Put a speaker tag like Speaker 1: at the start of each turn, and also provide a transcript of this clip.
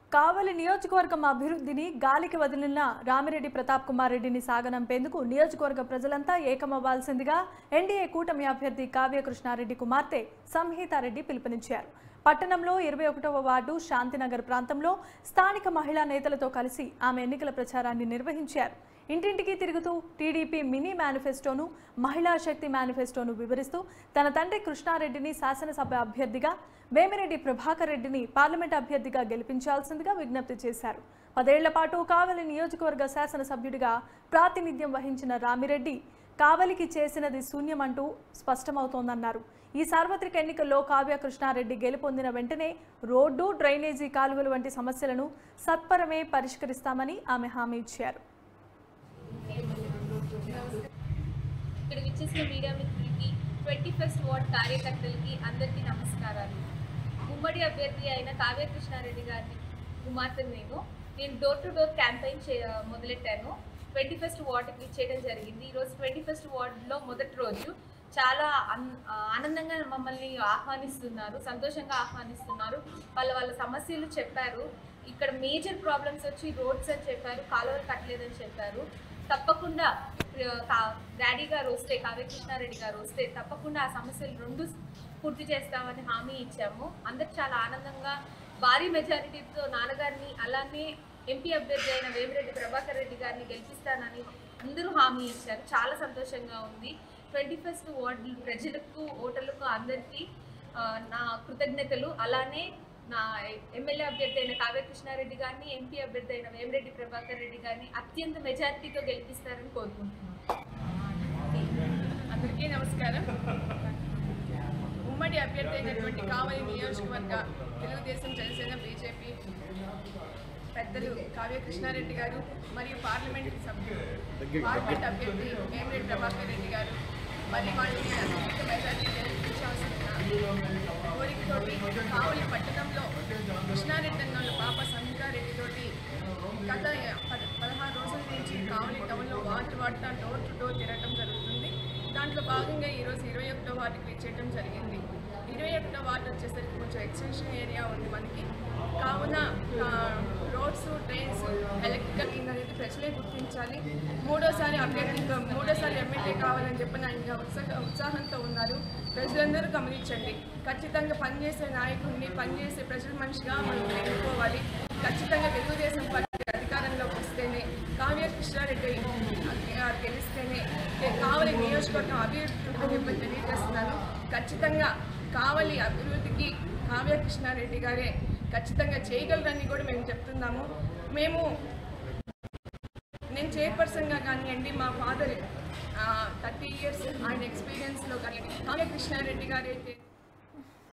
Speaker 1: కావలి నియోజకవర్గం అభివృద్ధిని గాలికి వదిలిన రామిరెడ్డి ప్రతాప్ కుమార్ రెడ్డిని సాగనంపేందుకు నియోజకవర్గ ప్రజలంతా ఏకమవ్వాల్సిందిగా ఎన్డీఏ కూటమి అభ్యర్థి కావ్య కృష్ణారెడ్డి కుమార్తె సంహితారెడ్డి పిలుపునిచ్చారు పట్టణంలో ఇరవై ఒకటవ వార్డు శాంతినగర్ ప్రాంతంలో స్థానిక మహిళా నేతలతో కలిసి ఆమె ఎన్నికల ప్రచారాన్ని నిర్వహించారు ఇంటింటికి తిరుగుతూ టీడీపీ మినీ మేనిఫెస్టోను మహిళా శక్తి మేనిఫెస్టోను వివరిస్తూ తన తండ్రి కృష్ణారెడ్డిని శాసనసభ అభ్యర్థిగా వేమిరెడ్డి ప్రభాకర్ రెడ్డిని పార్లమెంట్ అభ్యర్థిగా గెలిపించాల్సిందిగా విజ్ఞప్తి చేశారు పదేళ్ల పాటు కావలి నియోజకవర్గ శాసనసభ్యుడిగా ప్రాతినిధ్యం వహించిన రామిరెడ్డి కావలికి చేసినది శూన్యమంటూ స్పష్టమవుతోందన్నారు ఈ సార్వత్రిక ఎన్నికల్లో కావ్య కృష్ణారెడ్డి గెలుపొందిన వెంటనే రోడ్డు డ్రైనేజీ కాలువలు వంటి సమస్యలను సత్వరమే పరిష్కరిస్తామని ఆమె హామీ ఇచ్చారు
Speaker 2: ఇక్కడికి వచ్చేసిన మీడియా మిత్రులకి ట్వంటీ ఫస్ట్ వార్డ్ కార్యకర్తలకి అందరికీ నమస్కారాలు ఉమ్మడి అభ్యర్థి అయిన కావ్య కృష్ణారెడ్డి గారిని కుమార్తె నేను నేను డోర్ టు డోర్ క్యాంపెయిన్ చే మొదలెట్టాను ట్వంటీ ఫస్ట్ వార్డుకి ఇచ్చేయడం జరిగింది ఈరోజు ట్వంటీ ఫస్ట్ వార్డులో మొదటి రోజు చాలా అన్- ఆనందంగా మమ్మల్ని ఆహ్వానిస్తున్నారు సంతోషంగా ఆహ్వానిస్తున్నారు వాళ్ళ వాళ్ళ సమస్యలు చెప్పారు ఇక్కడ మేజర్ ప్రాబ్లమ్స్ వచ్చి రోడ్స్ అని చెప్పారు కాలువలు కట్టలేదని చెప్పారు తప్పకుండా ఆ, కా- డాడీ గారు వస్తే కావ్య కృష్ణారెడ్డి గారు వస్తే తప్పకుండా ఆ సమస్యలు రెండు పూర్తి చేస్తామని హామీ ఇచ్చాము అందరికి చాలా ఆనందంగా భారీ మెజారిటీతో నాన్నగారిని అలానే ఎంపీ అభ్యర్థి అయిన వేమిరెడ్డి ప్రభాకర్ రెడ్డి గారిని గెలిపిస్తానని అందరూ హామీ ఇచ్చారు చాలా సంతోషంగా ఉంది ట్వంటీ ఫస్ట్ వార్డు ప్రజలకు ఓటర్లకు అందరికీ ఆ, నా కృతజ్ఞతలు అలానే నా ఎమ్మెల్యే అభ్యర్థి అయిన కావ్య కృష్ణారెడ్డి గారిని ఎంపీ అభ్యర్థి అయిన వేమిరెడ్డి ప్రభాకర్ రెడ్డి గారిని అత్యంత మెజారిటీతో గెలిపిస్తారని కోరుకుంటున్నాను
Speaker 3: అందరికీ నమస్కారం ఉమ్మడి అభ్యర్థి అయినటువంటి కావలి నియోజకవర్గ తెలుగుదేశం జనసేన బీజేపీ పెద్దలు కావ్య కృష్ణారెడ్డి గారు మరియు పార్లమెంట్ సభ్యులు పార్లమెంట్ అభ్యర్థి వేమిరెడ్డి ప్రభాకర్ రెడ్డి గారు మరి వాళ్ళని అత్యంత మెజార్టీ గెలిపించాల్సిన కోరికతోటి కావలి పట్టణంలో కృష్ణారెడ్డి అన్న వాళ్ళ పాప సంహితారెడ్డితోటి గత పద పదహారు రోజుల నుంచి కావలి టౌన్లో వార్డు వార్డున డోర్ టు డోర్ తిరగడం జరుగుతుంది దాంట్లో భాగంగా ఈరోజు ఇరవై ఒకటో వార్డుకి ఇచ్చేయడం జరిగింది ఇరవై ఒకటో వార్డు వచ్చేసరికి కొంచెం ఎక్స్టెన్షన్ ఏరియా ఉంది మనకి కావున రోడ్స్ ట్రైన్స్ ఎలక్ట్రికల్ కింద అనేది ప్రజలే గుర్తించాలి మూడోసారి అభ్యర్థిగా మూడోసారి ఎమ్మెల్యే కావాలని చెప్పి ఆయన ఉత్సాహ ఉత్సాహంతో ఉన్నారు ప్రజలందరూ గమనించండి ఖచ్చితంగా పనిచేసే నాయకుడిని పనిచేసే ప్రజల మనిషిగా మనం ఎన్నుకోవాలి ఖచ్చితంగా తెలుగుదేశం పార్టీ అధికారంలోకి వస్తేనే కావ్య కృష్ణారెడ్డి గారు గెలిస్తేనే కావలి నియోజకవర్గం అభివృద్ధి ఉంటుందని చెప్పి తెలియజేస్తున్నాను ఖచ్చితంగా కావలి అభివృద్ధికి కావ్య కృష్ణారెడ్డి గారే ఖచ్చితంగా చేయగలరని కూడా మేము చెప్తున్నాము మేము నేను చైర్పర్సన్గా కానివ్వండి మా ఫాదర్ థర్టీ ఇయర్స్ ఆయన ఎక్స్పీరియన్స్లో కానివ్వండి కావ్య కృష్ణారెడ్డి గారైతే